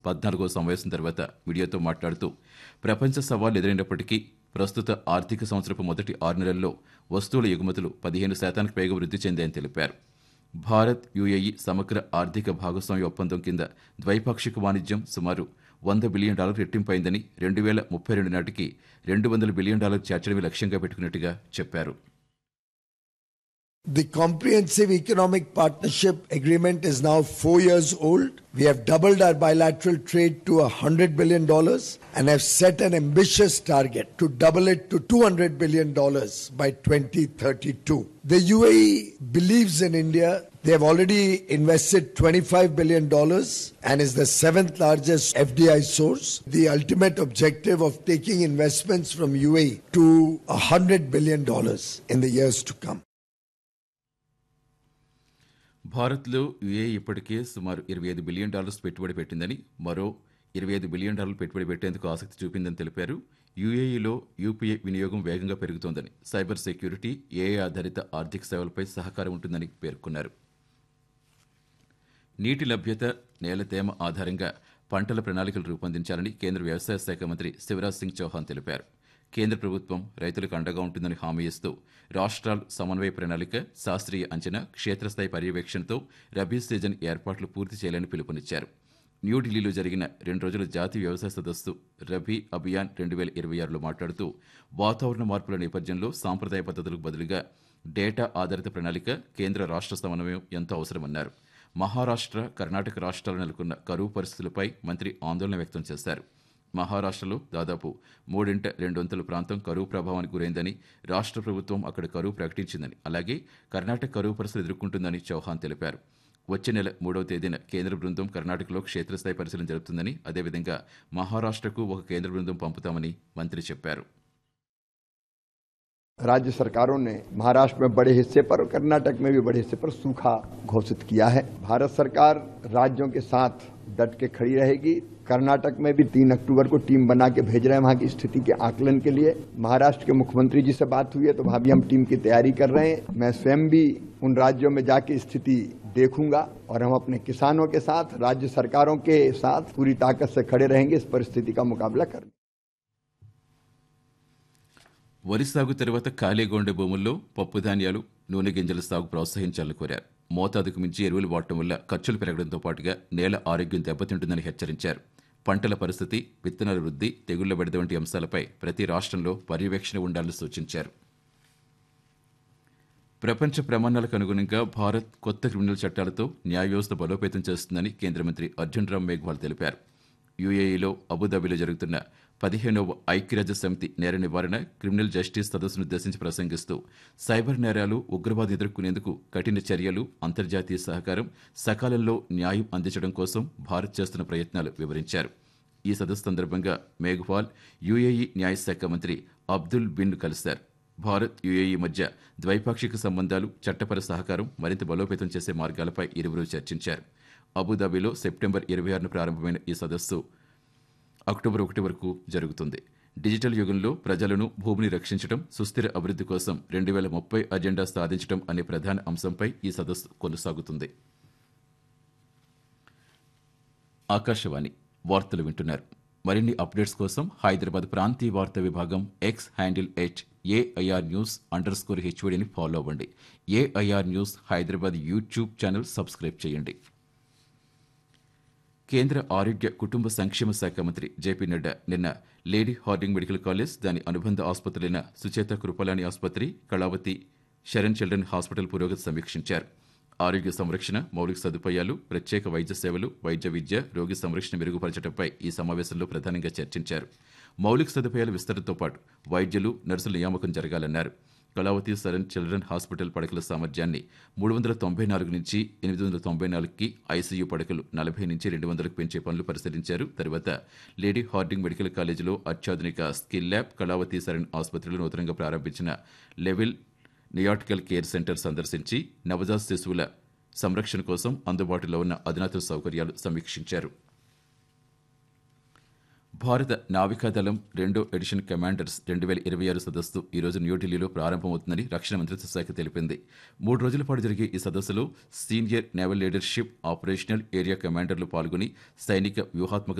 పద్నాలుగో సమావేశం తర్వాత మీడియాతో మాట్లాడుతూ ప్రపంచ సవాళ్లు ఎదురైనప్పటికీ ప్రస్తుత ఆర్థిక సంవత్సరపు మొదటి ఆరు నెలల్లో వస్తువుల ఎగుమతులు పదిహేను శాతానికి పైగా వృద్ధి చెందాయని తెలిపారు భారత్ యుఏఈ సమగ్ర ఆర్థిక భాగస్వామ్య ఒప్పందం కింద ద్వైపాక్షిక వాణిజ్యం సుమారు వంద బిలియన్ డాలర్ రెట్టింపైందని రెండు వేల ముప్పై రెండు నాటికి రెండు వందల బిలియన్ డాలర్ చేర్చడమే లక్ష్యంగా పెట్టుకున్నట్టుగా చెప్పారు The Comprehensive Economic Partnership Agreement is now four years old. We have doubled our bilateral trade to $100 billion and have set an ambitious target to double it to $200 billion by 2032. The UAE believes in India. They have already invested $25 billion and is the seventh largest FDI source. The ultimate objective of taking investments from UAE to $100 billion in the years to come. భారత్లో UAE ఇప్పటికే సుమారు ఇరవై ఐదు billion dollars పెట్టుబడి పెట్టిందని మరో ఇరవై ఐదు బిలియన్ డాలర్లు పెట్టుబడి పెట్టేందుకు ఆసక్తి చూపిందని తెలిపారు యుఏఈలో యూపీఐ వినియోగం వేగంగా పెరుగుతోందని సైబర్ సెక్యూరిటీ ఏఐ ఆధారిత ఆర్థిక సేవలపై సహకారం ఉంటుందని పేర్కొన్నారు నీటి లభ్యత నేల తేమ ఆధారంగా పంటల ప్రణాళికలు రూపొందించాలని కేంద్ర వ్యవసాయ శాఖ మంత్రి శివరాజ్ సింగ్ చౌహాన్ తెలిపారు కేంద్ర ప్రభుత్వం రైతులకు అండగా ఉంటుందని హామీ ఇస్తూ రాష్ట్రాలు సమన్వయ ప్రణాళిక శాస్త్రీయ అంచనా క్షేత్రస్థాయి పర్యవేక్షణతో రబీ సీజన్ ఏర్పాట్లు పూర్తి చేయాలని పిలుపునిచ్చారు న్యూఢిల్లీలో జరిగిన రెండు రోజుల జాతీయ వ్యవసాయ సదస్సు రబీ అభియాన్ రెండు వేల ఇరవై ఆరులో మాట్లాడుతూ వాతావరణ మార్పుల నేపథ్యంలో సాంప్రదాయ పద్ధతులకు బదులుగా డేటా ఆధారిత ప్రణాళిక కేంద్ర రాష్ట్ర సమన్వయం ఎంతో అవసరమన్నారు మహారాష్ట్ర కర్ణాటక రాష్ట్రాలు నెలకొన్న కరువు పరిస్థితులపై మంత్రి ఆందోళన వ్యక్తం చేశారు మహారాష్ట్రలో దాదాపు మూడింట రెండొంతుల ప్రాంతం కరువు ప్రభావానికి గురైందని రాష్ట్ర ప్రభుత్వం అక్కడ కరువు ప్రకటించిందని అలాగే కర్ణాటక కరువు పరిస్థితులు ఎదుర్కొంటుందని చౌహాన్ తెలిపారు వచ్చే నెల మూడవ తేదీన కేంద్ర బృందం కర్ణాటకలో క్షేత్రస్థాయి పరిశీలన జరుపుతుందని అదేవిధంగా మహారాష్ట్రకు ఒక కేంద్ర బృందం పంపుతామని మంత్రి చెప్పారు राज्य सरकारों ने महाराष्ट्र में बड़े हिस्से पर और कर्नाटक में भी बड़े हिस्से पर सूखा घोषित किया है भारत सरकार राज्यों के साथ डट के खड़ी रहेगी कर्नाटक में भी तीन अक्टूबर को टीम बना के भेज रहे हैं वहां की स्थिति के आकलन के लिए महाराष्ट्र के मुख्यमंत्री जी से बात हुई है तो वहां भी हम टीम की तैयारी कर रहे हैं मैं स्वयं भी उन राज्यों में जाके स्थिति देखूंगा और हम अपने किसानों के साथ राज्य सरकारों के साथ पूरी ताकत से खड़े रहेंगे इस परिस्थिति का मुकाबला करने వరి సాగు తర్వాత ఖాళీగా ఉండే భూముల్లో పప్పు ధాన్యాలు నూనె గింజల సాగు ప్రోత్సహించాలని కోరారు మోతాదుకు మించి ఎరువులు వాడటం వల్ల ఖర్చులు పెరగడంతో పాటుగా నేల ఆరోగ్యం దెబ్బతింటుందని హెచ్చరించారు పంటల పరిస్థితి విత్తనాల వృద్ధి తెగుళ్ల బెడద వంటి అంశాలపై ప్రతి రాష్ట్రంలో పర్యవేక్షణ ఉండాలని సూచించారు ప్రపంచ ప్రమాణాలకు అనుగుణంగా భారత్ కొత్త క్రిమినల్ చట్టాలతో న్యాయ వ్యవస్థ బలోపేతం చేస్తుందని కేంద్ర మంత్రి అర్జున్ రామ్ మేఘ్వాల్ తెలిపారు యుఏఈలో అబుదాబిలో జరుగుతున్న పదిహేనవ ఐక్యరాజ్య సమితి నేర నివారణ క్రిమినల్ జస్టిస్ సదస్సును ఉద్దేశించి ప్రసంగిస్తూ సైబర్ నేరాలు ఉగ్రవాదం ఎదుర్కొనేందుకు కఠిన చర్యలు అంతర్జాతీయ సహకారం సకాలంలో న్యాయం అందించడం కోసం భారత్ చేస్తున్న ప్రయత్నాలు వివరించారు ఈ సదస్సు సందర్భంగా మేఘ్వాల్ యుఏఈ న్యాయశాఖ మంత్రి అబ్దుల్ బిన్ కలిశారు భారత్ యుఏఈ మధ్య ద్వైపాక్షిక సంబంధాలు చట్టపర సహకారం మరింత బలోపేతం చేసే మార్గాలపై ఇరువురు చర్చించారు అబుదాబిలో సెప్టెంబర్ ఇరవై ఆరున ప్రారంభమైన ఈ సదస్సు అక్టోబర్ ఒకటి వరకు జరుగుతుంది డిజిటల్ యుగంలో ప్రజలను భూమిని రక్షించడం సుస్థిర అభివృద్ధి కోసం రెండు వేల ముప్పై అజెండా సాధించడం అనే ప్రధాన అంశంపై ఈ సదస్సు కొనసాగుతుంది ఆకాశవాణి వార్తలు వింటున్నారు మరిన్ని అప్డేట్స్ కోసం హైదరాబాద్ ప్రాంతీయ వార్తా విభాగం X handle H AIR news under score హెచ్వడిని ఫాలో అవ్వండి AIR news Hyderabad YouTube channel subscribe చేయండి కేంద్ర ఆరోగ్య కుటుంబ సంక్షేమ శాఖ మంత్రి జేపీ నడ్డా నిన్న లేడీ హార్డింగ్ మెడికల్ కాలేజ్ దాని అనుబంధ ఆసుపత్రులైన సుచేత కృపలాని ఆసుపత్రి కళావతి శరణ్ చిల్డ్రన్ హాస్పిటల్ పురోగతి సమీక్షించారు ఆరోగ్య సంరక్షణ మౌలిక సదుపాయాలు ప్రత్యేక వైద్య సేవలు వైద్య విద్య రోగి సంరక్షణ మెరుగుపరచడంపై ఈ సమావేశంలో ప్రధానంగా చర్చించారు మౌలిక సదుపాయాల విస్తరణతో పాటు వైద్యులు నర్సుల నియామకం జరగాలన్నారు కళావతి సరన్ చిల్డ్రన్ హాస్పిటల్ పడకల సామర్థ్యాన్ని మూడు వందల తొంభై నాలుగు నుంచి ఎనిమిది వందల తొంభై నాలుగుకి ఐసీయూ పడకలు నలభై నుంచి రెండు వందలకు పెంచే పనులు పరిశీలించారు తర్వాత లేడీ హార్డింగ్ మెడికల్ కాలేజీలో అత్యాధునిక స్కిల్ ల్యాబ్ కళావతి సరన్ ఆసుపత్రిలో నూతనంగా ప్రారంభించిన లెవెల్ నియాటికల్ కేర్ సెంటర్ సందర్శించి నవజాత శిశువుల సంరక్షణ కోసం అందుబాటులో ఉన్న అధునాతన సౌకర్యాలు సమీక్షించారు భారత నావికాదళం రెండో ఎడిషన్ కమాండర్స్ రెండు వేల ఇరవై ఆరు సదస్సు ఈరోజు న్యూఢిల్లీలో ప్రారంభమవుతుందని రక్షణ మంత్రిత్వ శాఖ తెలిపింది మూడు రోజుల పాటు జరిగే ఈ సదస్సులో senior naval leadership operational area కమాండర్లు పాల్గొని సైనిక వ్యూహాత్మక